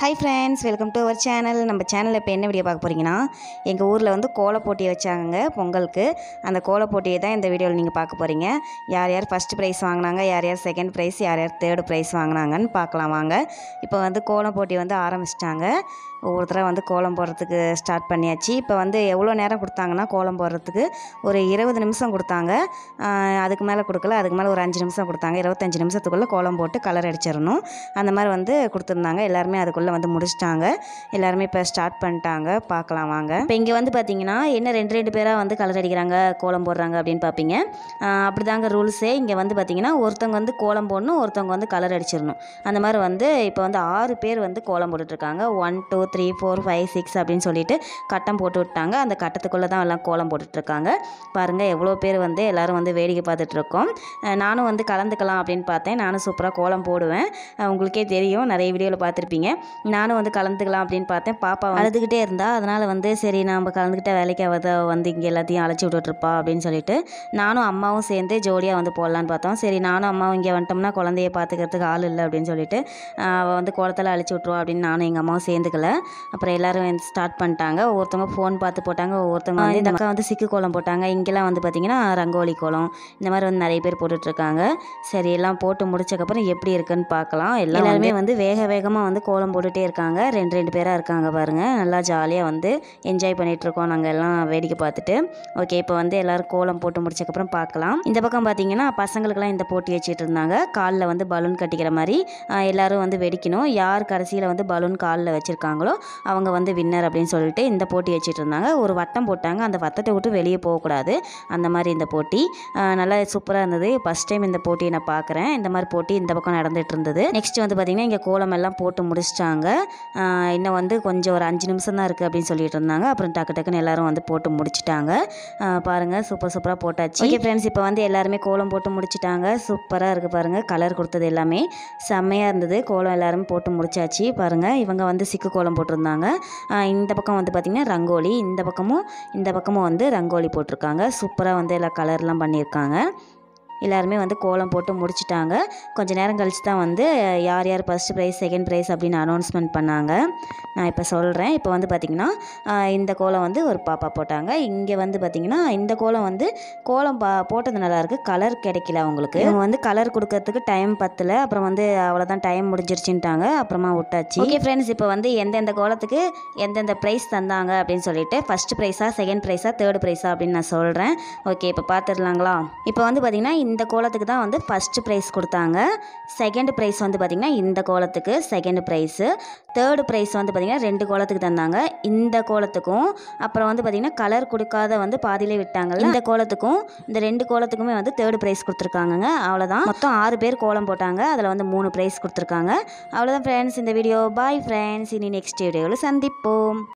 hi friends welcome to our channel நம்ம சேனலில் இப்போ என்ன வீடியோ பார்க்க போகிறீங்கன்னா எங்கள் ஊரில் வந்து கோலப் போட்டி வச்சாங்க பொங்கலுக்கு அந்த கோலப் போட்டியை தான் இந்த வீடியோவில் நீங்கள் பார்க்க போகிறீங்க யார் யார் ஃபஸ்ட் ப்ரைஸ் வாங்கினாங்க யார் யார் செகண்ட் ப்ரைஸ் யார் யார் தேர்டு ப்ரைஸ் வாங்கினாங்கன்னு பார்க்கலாம் வாங்க இப்போ வந்து கோலம் போட்டி வந்து ஆரம்பிச்சிட்டாங்க ஒவ்வொருத்தராக வந்து கோலம் போடுறதுக்கு ஸ்டார்ட் பண்ணியாச்சு இப்போ வந்து எவ்வளோ நேரம் கொடுத்தாங்கன்னா கோலம் போடுறதுக்கு ஒரு இருபது நிமிஷம் கொடுத்தாங்க ஆஹ் அதுக்கு மேலே கொடுக்கல அதுக்கு மேலே ஒரு அஞ்சு நிமிஷம் கொடுத்தாங்க இருபத்தஞ்சு நிமிஷத்துக்குள்ளே கோலம் போட்டு கலர் அடிச்சிடணும் அந்த மாதிரி வந்து கொடுத்துருந்தாங்க எல்லாருமே அதுக்குள்ளே வந்து முடிச்சிட்டாங்க எல்லாருமே இப்போ ஸ்டார்ட் பண்ணிட்டாங்க பார்க்கலாம் வாங்க இப்போ இங்கே வந்து பார்த்தீங்கன்னா என்ன ரெண்டு ரெண்டு பேராக வந்து கலர் அடிக்கிறாங்க கோலம் போடுறாங்க அப்படின்னு பார்ப்பீங்க அப்படி தாங்க ரூல்ஸே இங்கே வந்து பார்த்தீங்கன்னா ஒருத்தவங்க வந்து கோலம் போடணும் ஒருத்தவங்க வந்து கலர் அடிச்சிடணும் அந்த மாதிரி வந்து இப்போ வந்து ஆறு பேர் வந்து கோலம் போட்டுட்ருக்காங்க one two three four five six அப்படின்னு சொல்லிட்டு கட்டம் போட்டு விட்டாங்க அந்த கட்டத்துக்குள்ளே தான் எல்லாம் கோலம் போட்டுட்ருக்காங்க பாருங்கள் எவ்வளோ பேர் வந்து எல்லோரும் வந்து வேடிக்கை பார்த்துட்ருக்கோம் அஹ் நானும் வந்து கலந்துக்கலாம் அப்படின்னு பார்த்தேன் நானும் சூப்பராக கோலம் போடுவேன் அஹ் உங்களுக்கே தெரியும் நிறைய வீடியோவில் பார்த்துருப்பீங்க நானும் வந்து கலந்துக்கலாம் அப்படின்னு பார்த்தேன் பாப்பா அழுதுகிட்டே இருந்தா அதனால் வந்து சரி நம்ம கலந்துக்கிட்ட வேலைக்கு அவ தான் வந்து இங்கே எல்லாத்தையும் அழைச்சி விட்டுட்ருப்பா அப்படின்னு சொல்லிட்டு நானும் அம்மாவும் சேர்ந்து ஜோடியாக வந்து போடலான்னு பார்த்தோம் சரி நானும் அம்மாவும் இங்கே வந்துட்டோம்னா குழந்தைய பார்த்துக்கிறதுக்கு ஆள் இல்லை அப்படின்னு சொல்லிட்டு அஹ் அவள் வந்து குளத்தில் அழைச்சி விட்ருவா அப்படின்னு நானும் எங்கள் அம்மாவும் சேர்ந்துக்கல அப்புறம் எல்லாரும் வந்து ஸ்டார்ட் பண்ணிட்டாங்க ஒவ்வொருத்தவங்க ஃபோன் பார்த்து போட்டாங்க ஒவ்வொருத்தவங்க வந்து இந்த அக்கா வந்து சிக்கு கோலம் போட்டாங்க இங்கெல்லாம் வந்து பார்த்திங்கன்னா ரங்கோலி கோலம் இந்த மாதிரி வந்து நிறைய பேர் போட்டுட்ருக்காங்க சரி எல்லாம் போட்டு முடிச்சக்கப்புறம் எப்படி இருக்குன்னு பார்க்கலாம் எல்லாருமே வந்து வேக வேகமாக வந்து கோலம் போட்டுகிட்டே இருக்காங்க ரெண்டு ரெண்டு பேராக இருக்காங்க பாருங்கள் நல்லா ஜாலியாக வந்து என்ஜாய் பண்ணிகிட்ருக்கோம் நாங்கள் எல்லாம் வேடிக்கை பார்த்துட்டு ஓகே இப்போ வந்து எல்லோரும் கோலம் போட்டு முடிச்சக்கப்புறம் பார்க்கலாம் இந்த பக்கம் பார்த்தீங்கன்னா பசங்களுக்கெல்லாம் இந்த போட்டி வச்சுட்டு இருந்தாங்க காலில் வந்து பலூன் கட்டிக்கிற மாதிரி ஆஹ் எல்லாரும் வந்து வெடிக்கணும் யார் கடைசியில் வந்து பலூன் காலில் வச்சுருக்காங்களோ அவங்க வந்து வின்னர் அப்படின்னு சொல்லிட்டு இந்த போட்டி வச்சுட்டு இருந்தாங்க ஒரு வட்டம் போட்டாங்க அந்த வட்டத்தை விட்டு வெளியே போகக்கூடாது அந்த மாதிரி இந்த போட்டி ஆஹ் நல்லா சூப்பராக இருந்தது ஃபஸ்ட் டைம் இந்த போட்டியை நான் பார்க்குறேன் இந்த மாதிரி போட்டி இந்த பக்கம் நடந்துட்டு இருந்தது நெக்ஸ்ட் வந்து பார்த்திங்கன்னா இங்கே கோலம் எல்லாம் போட்டு முடிச்சிட்டாங்க ஆஹ் இன்னும் வந்து கொஞ்சம் ஒரு அஞ்சு நிமிஷம் தான் இருக்குது அப்படின்னு சொல்லிட்டு இருந்தாங்க அப்புறம் டக்கு டக்குன்னு எல்லாரும் வந்து போட்டு முடிச்சிட்டாங்க ஆஹ் பாருங்க சூப்பர் சூப்பராக போட்டாச்சு ஓகே ஃப்ரெண்ட்ஸ் இப்போ வந்து எல்லாருமே கோலம் போட்டு முடிச்சிட்டாங்க சூப்பராக இருக்குது பாருங்கள் கலர் கொடுத்தது எல்லாமே செம்மையாக இருந்தது கோலம் எல்லாரும் போட்டு முடிச்சாச்சு பாருங்கள் இவங்க வந்து சிக்கு கோலம் போட்டிருந்தாங்க ஆஹ் இந்த பக்கம் வந்து பார்த்திங்கன்னா ரங்கோலி இந்த பக்கமும் இந்த பக்கமும் வந்து ரங்கோலி போட்டிருக்காங்க சூப்பராக வந்து எல்லா கலர்லாம் பண்ணியிருக்காங்க எல்லாருமே வந்து கோலம் போட்டு முடிச்சிட்டாங்க கொஞ்ச நேரம் கழிச்சு தான் வந்து யார் யார் ஃபஸ்ட் ப்ரைஸ் செகண்ட் ப்ரைஸ் அப்படின்னு அனௌன்ஸ்மெண்ட் பண்ணாங்க நான் இப்போ சொல்கிறேன் இப்போ வந்து பார்த்திங்கன்னா ஆஹ் இந்த கோலம் வந்து ஒரு பாப்பா போட்டாங்க இங்கே வந்து பார்த்திங்கன்னா இந்த கோலம் வந்து கோலம் பா போட்டது நல்லாயிருக்கு கலர் கிடைக்கல அவங்களுக்கு இவங்க வந்து கலர் கொடுக்கறதுக்கு டைம் பத்தல அப்புறம் வந்து அவ்வளோதான் டைம் முடிஞ்சிருச்சுன்ட்டாங்க அப்புறமா விட்டாச்சு ஓகே ஃப்ரெண்ட்ஸ் இப்போ வந்து எந்தெந்த கோலத்துக்கு எந்தெந்த ப்ரைஸ் தந்தாங்க அப்படின்னு சொல்லிட்டு ஃபஸ்ட் ப்ரைஸா செகண்ட் ப்ரைஸா தேர்ட் ப்ரைஸா அப்படின்னு நான் சொல்கிறேன் ஓகே இப்போ பார்த்துடலாங்களா இப்போ வந்து பார்த்திங்கன்னா இந்த கோலத்துக்கு தான் வந்து ஃபஸ்ட்டு ப்ரைஸ் கொடுத்தாங்க செகண்ட் ப்ரைஸ் வந்து பார்த்திங்கன்னா இந்த கோலத்துக்கு செகண்ட் ப்ரைஸு தேர்டு ப்ரைஸ் வந்து பார்த்திங்கன்னா ரெண்டு கோலத்துக்கு தந்தாங்க இந்த கோலத்துக்கும் அப்புறம் வந்து பார்த்திங்கன்னா கலர் கொடுக்காத வந்து பாதியிலே விட்டாங்கல்ல இந்த கோலத்துக்கும் இந்த ரெண்டு கோலத்துக்குமே வந்து தேர்டு ப்ரைஸ் கொடுத்துருக்காங்கங்க அவ்வளோதான் மொத்தம் ஆறு பேர் கோலம் போட்டாங்க அதில் வந்து மூணு ப்ரைஸ் கொடுத்துருக்காங்க அவ்வளோதான் ஃப்ரெண்ட்ஸ் இந்த வீடியோ பாய் ஃப்ரெண்ட்ஸ் இனி நெக்ஸ்ட் வீடியோவில் சந்திப்போம்